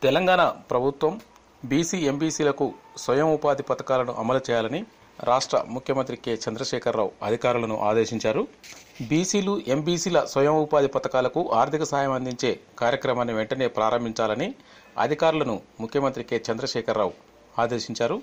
తెలంగాణ ప్రభుత్వం బీసీ ఎంబీసీలకు స్వయం ఉపాధి పథకాలను అమలు చేయాలని రాష్ట్ర ముఖ్యమంత్రి కె చంద్రశేఖరరావు అధికారులను ఆదేశించారు బీసీలు ఎంబీసీల స్వయం ఉపాధి పథకాలకు ఆర్థిక సాయం అందించే కార్యక్రమాన్ని వెంటనే ప్రారంభించాలని అధికారులను ముఖ్యమంత్రి కె చంద్రశేఖరరావు ఆదేశించారు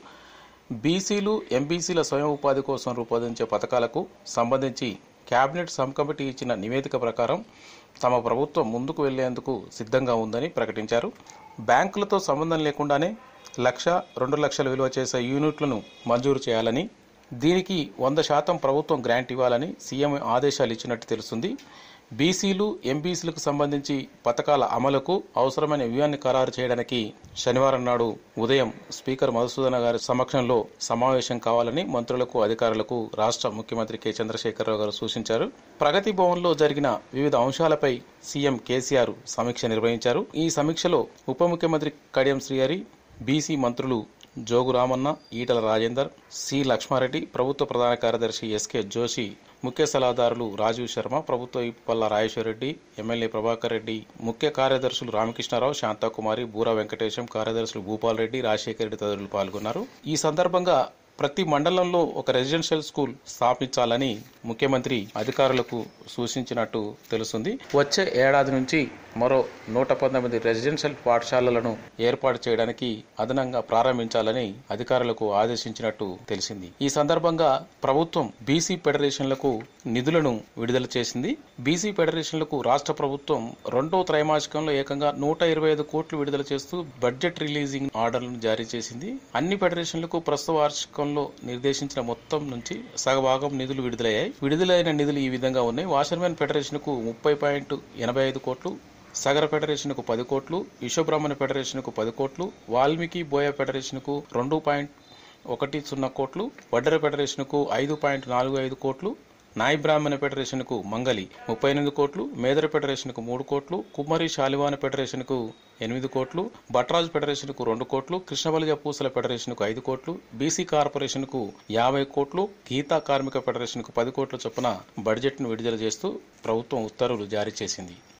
బీసీలు ఎంబీసీల స్వయం ఉపాధి కోసం రూపొందించే పథకాలకు సంబంధించి కేబినెట్ సబ్ కమిటీ ఇచ్చిన నివేదిక ప్రకారం తమ ప్రభుత్వం ముందుకు వెళ్లేందుకు సిద్ధంగా ఉందని ప్రకటించారు బ్యాంకులతో సంబంధం లేకుండానే లక్ష రెండు లక్షల విలువ చేసే యూనిట్లను మంజూరు చేయాలని దీనికి వంద శాతం ప్రభుత్వం గ్రాంట్ ఇవ్వాలని సీఎం ఆదేశాలు ఇచ్చినట్టు తెలుస్తుంది బీసీలు ఎంబీసీలకు సంబంధించి పథకాల అమలుకు అవసరమైన వ్యూహాన్ని ఖరారు చేయడానికి శనివారం నాడు ఉదయం స్పీకర్ మధుసూదన గారి సమక్షంలో సమావేశం కావాలని మంత్రులకు అధికారులకు రాష్ట్ర ముఖ్యమంత్రి కె చంద్రశేఖరరావు గారు సూచించారు ప్రగతి భవన్లో జరిగిన వివిధ అంశాలపై సీఎం కేసీఆర్ సమీక్ష నిర్వహించారు ఈ సమీక్షలో ఉప ముఖ్యమంత్రి కడియం శ్రీహరి బీసీ మంత్రులు జోగు రామన్న ఈటల రాజేందర్ సి లక్ష్మారెడ్డి ప్రభుత్వ ప్రధాన కార్యదర్శి ఎస్కే జోషి ముఖ్య సలహాదారులు రాజీవ్ శర్మ ప్రభుత్వ పల్ల రాజేశ్వరరెడ్డి ఎమ్మెల్యే ప్రభాకర్ రెడ్డి ముఖ్య కార్యదర్శులు రామకృష్ణారావు శాంతాకుమారి బూరా వెంకటేశం కార్యదర్శులు భూపాల్ రెడ్డి రాజశేఖర రెడ్డి తదితరులు పాల్గొన్నారు ఈ సందర్భంగా ప్రతి మండలంలో ఒక రెసిడెన్షియల్ స్కూల్ స్థాపించాలని ముఖ్యమంత్రి అధికారులకు సూచించినట్టు తెలుస్తుంది వచ్చే ఏడాది నుంచి మరో నూట పంతొమ్మిది రెసిడెన్షియల్ పాఠశాలలను ఏర్పాటు చేయడానికి అదనంగా ప్రారంభించాలని అధికారులకు ఆదేశించినట్టు తెలిసింది ఈ సందర్భంగా ప్రభుత్వం బీసీ ఫెడరేషన్లకు నిధులను విడుదల చేసింది బీసీ ఫెడరేషన్లకు రాష్ట్ర ప్రభుత్వం రెండో త్రైమాసికంలో ఏకంగా నూట ఇరవై ఐదు కోట్లు విడుదల చేస్తూ బడ్జెట్ రిలీజింగ్ ఆర్డర్లను జారీ చేసింది అన్ని ఫెడరేషన్లకు ప్రస్తుత వార్షికంలో నిర్దేశించిన మొత్తం నుంచి సగభాగం నిధులు విడుదలయ్యాయి విడుదలైన నిధులు ఈ విధంగా ఉన్నాయి వాషర్మెన్ ఫెడరేషన్కు ముప్పై పాయింట్ ఎనభై ఐదు కోట్లు సగర ఫెడరేషన్కు పది కోట్లు విశ్వబ్రహ్మణ్య ఫెడరేషన్కు పది కోట్లు వాల్మీకి బోయ ఫెడరేషన్కు రెండు పాయింట్ ఒకటి సున్నా కోట్లు వడ్డెర ఫెడరేషన్కు ఐదు పాయింట్ నాలుగు ఐదు కోట్లు నాయి బ్రాహ్మణ ఫెడరేషన్కు మంగలి ముప్పై ఎనిమిది కోట్లు మేదర ఫెడరేషన్కు మూడు కోట్లు కుమ్మరి శాలివాన ఫెడరేషన్కు ఎనిమిది కోట్లు భట్రాజు ఫెడరేషన్కు రెండు కోట్లు కృష్ణబలిజ పూసల ఫెడరేషన్కు ఐదు కోట్లు బీసీ కార్పొరేషన్కు యాభై కోట్లు గీతా కార్మిక ఫెడరేషన్కు పది కోట్ల చొప్పున బడ్జెట్ను విడుదల చేస్తూ ప్రభుత్వం ఉత్తర్వులు జారీ చేసింది